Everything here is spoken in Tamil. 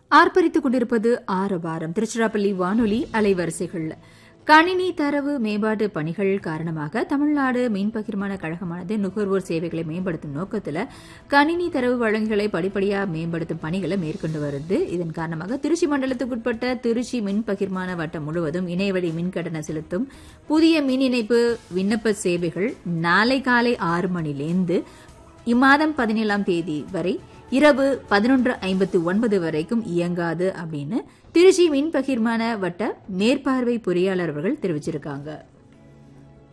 ஆர்ப்பரித்துக் கொண்டிருப்பது ஆரவாரம் திருச்சிராப்பள்ளி வானொலி அலைவரிசைகள் கணினி தரவு மேம்பாட்டு பணிகள் காரணமாக தமிழ்நாடு மின் பகிர்மான கழகமானது நுகர்வோர் சேவைகளை மேம்படுத்தும் நோக்கத்தில் கணினி தரவு வழங்குகளை படிப்படியாக மேம்படுத்தும் பணிகளை மேற்கொண்டு வருது இதன் காரணமாக திருச்சி மண்டலத்துக்குட்பட்ட திருச்சி மின் பகிர்மான வட்டம் முழுவதும் இணையவழி மின் கட்டணம் செலுத்தும் புதிய மின் இணைப்பு விண்ணப்ப சேவைகள் நாளை காலை ஆறு மணிலேருந்து இம்மாதம் பதினேழாம் தேதி வரை இரவு பதினொன்று ஐம்பத்து ஒன்பது வரைக்கும் இயங்காது அப்படின்னு திருச்சி மின் பகிர்மான வட்ட மேற்பார்வை பொறியாளர் அவர்கள் தெரிவிச்சிருக்காங்க